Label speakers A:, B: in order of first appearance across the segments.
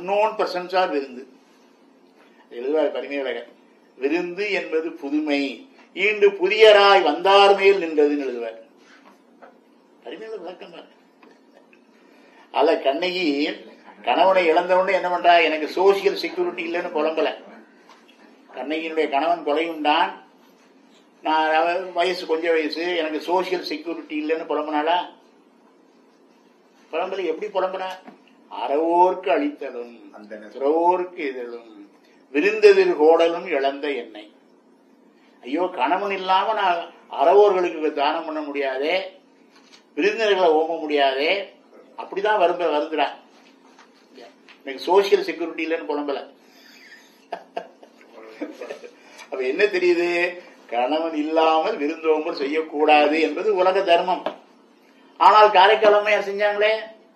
A: Unknown பிரசன்ஸா விருந்து எழுதுவார் பரிமையுலகர் விருந்து என்பது புதுமை ஈண்டு புதியராய் வந்தார் மேல் நின்றதுன்னு எழுதுவார் பரிமையுல விளக்கம் பாருங்க. அல்ல கண்ணகி கணவனை இழந்தவுடனே என்ன பண்றா எனக்கு சோசியல் செக்யூரிட்டி இல்லைன்னு புலம்பல கண்ணகியினுடைய கணவன் கொலையுண்டான் நான் அவ வயசு கொஞ்சம் வயசு எனக்கு சோசியல் செக்யூரிட்டி இல்லைன்னு புலம்புனாளா புலம்பல எப்படி புலம்புனா அறவோர்க்கு அளித்தலும்
B: அந்தணர்.
A: துறவோர்க்கு இதழும் விருந்தெதிர் கோடலும் இழந்த எண்ணெய் ஐயோ கணவன் இல்லாம நான் அறவோர்களுக்கு தானம் பண்ண முடியாதே விருந்தினர்களை ஓம முடியாதே அப்படிதான் வரும்ப வருந்துறா எனக்கு சோசியல் செக்யூரிட்டி இல்லைன்னு புலம்பல அப்ப என்ன தெரியுது கணவன் இல்லாமல் விருந்தோம்பல் செய்யக்கூடாது என்பது உலக தர்மம் ஆனால் காரைக்காலமையார் செஞ்சாங்களே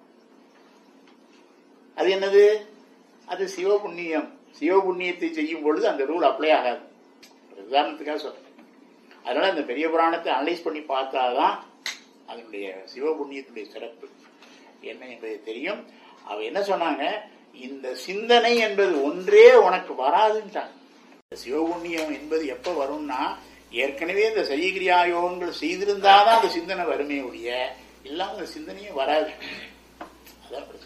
A: அது என்னது அது சிவ புண்ணியம் சிவ புண்ணியத்தை செய்யும் பொழுது அந்த ரூல் அப்ளை ஆகாது ஒரு உதாரணத்துக்காக சொல்றேன் அதனால இந்த பெரிய புராணத்தை அனலைஸ் பண்ணி பார்த்தாதான் அதனுடைய சிவ புண்ணியத்துடைய சிறப்பு என்ன என்பது தெரியும் அவ என்ன சொன்னாங்க இந்த சிந்தனை என்பது ஒன்றே உனக்கு வராதுன்ட்டாங்க இந்த சிவபுண்ணியம் என்பது எப்ப வரும்னா ஏற்கனவே இந்த சைகிரியா யோகங்கள் செய்திருந்தாதான் அந்த சிந்தனை வருமே ஒழிய இல்லாம அந்த சிந்தனையே வராது அதான் பிரச்சனை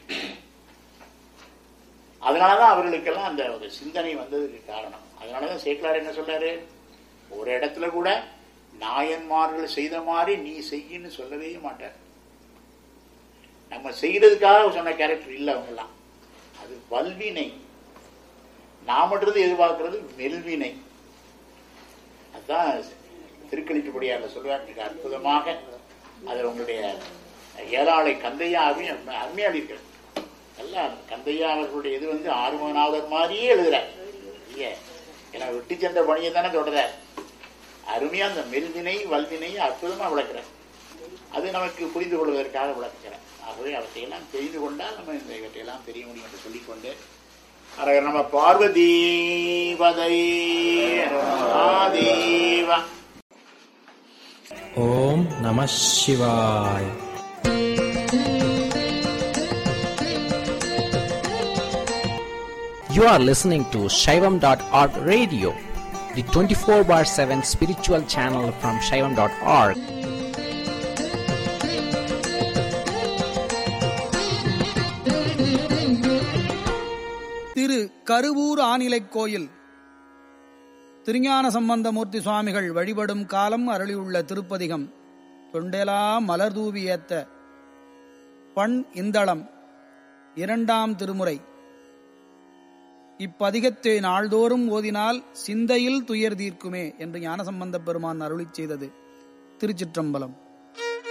A: அதனாலதான் அவர்களுக்கெல்லாம் அந்த ஒரு சிந்தனை வந்ததுக்கு காரணம் அதனாலதான் சேக்கலார் என்ன சொல்றாரு ஒரு இடத்துல கூட நாயன்மார்கள் செய்த மாதிரி நீ செய்யின்னு சொல்லவே மாட்டார் நம்ம செய்யறதுக்காக சொன்ன கேரக்டர் இல்லை அவங்கெல்லாம் அது வல்வினை நாமன்றது எதிர்பார்க்கிறது மெல்வினை அதுதான் திருக்கணிக்கப்படியார் சொல்லுவார் மிக அற்புதமாக அது உங்களுடைய ஏழாளை கந்தையா அருமையா அருமையா இருக்கிறது எல்லாம் கந்தையா அவர்களுடைய இது வந்து ஆறுமனாவதர் மாதிரியே எழுதுறார் இல்லையே ஏன்னா வெட்டி சென்ற பணியை தானே தொடர்றார் அருமையா அந்த மெல்வினை வல்வினை அற்புதமா விளக்குறார் அது நமக்கு புரிந்து கொள்வதற்காக விளக்குகிறார் ஆகவே அவற்றையெல்லாம் தெரிந்து கொண்டால் நம்ம இந்த இவற்றையெல்லாம் தெரிய முடியும் என்று சொல்லிக்கொண்டு அரகர் நம்ம பார்வதி பதை மகாதேவா
C: ஓம் நம சிவாய் You are listening to Shaivam.org radio, the 24 bar 7 spiritual channel from Shaivam.org.
D: திரு கருவூர் ஆனிலைக் கோயில் திருஞான சம்பந்தமூர்த்தி சுவாமிகள் வழிபடும் காலம் அருளியுள்ள திருப்பதிகம் தொண்டெலா மலர்தூவி ஏத்த பண் இந்தளம் இரண்டாம் திருமுறை இப்பதிகத்தை நாள்தோறும் ஓதினால் சிந்தையில் துயர் தீர்க்குமே என்று ஞானசம்பந்தப் பெருமான் அருளிச் செய்தது திருச்சிற்றம்பலம்